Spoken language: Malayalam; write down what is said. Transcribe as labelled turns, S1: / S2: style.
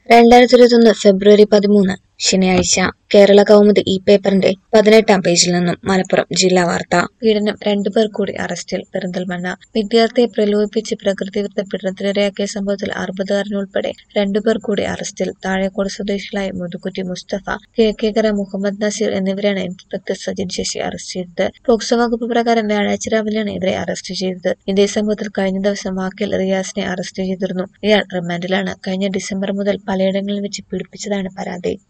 S1: രണ്ടായിരത്തി ഇരുപത്തൊന്ന് ഫെബ്രുവരി പതിമൂന്ന് ശനിയാഴ്ച കേരള കൗമുദി ഈ പേപ്പറിന്റെ പതിനെട്ടാം പേജിൽ നിന്നും മലപ്പുറം ജില്ലാ വാർത്ത പീഡനം രണ്ടുപേർ കൂടി അറസ്റ്റിൽ പെരിന്തൽമണ്ണ വിദ്യാർത്ഥിയെ പ്രലോഭിപ്പിച്ച് പ്രകൃതിവിരുദ്ധ പീഡനത്തിനിരയാക്കിയ സംഭവത്തിൽ അറുപതുകാരനുൾപ്പെടെ രണ്ടുപേർ കൂടി അറസ്റ്റിൽ താഴേക്കോട് സ്വദേശികളായ മുതുകുറ്റി മുസ്തഫ കിഴക്കേക്കര മുഹമ്മദ് നസീർ എന്നിവരെയാണ് ഇൻസ്പെക്ടർ സജിൻ ശശി അറസ്റ്റ് ചെയ്തത് പോക്സോ വകുപ്പ് പ്രകാരം വ്യാഴാഴ്ച രാവിലെയാണ് ഇവരെ അറസ്റ്റ് ചെയ്തത് ഇതേ സംഭവത്തിൽ കഴിഞ്ഞ ദിവസം വാക്കിൽ റിയാസിനെ അറസ്റ്റ് ചെയ്തിരുന്നു ഇയാൾ റിമാൻഡിലാണ് കഴിഞ്ഞ ഡിസംബർ മുതൽ പലയിടങ്ങളിൽ വെച്ച് പീഡിപ്പിച്ചതാണ് പരാതി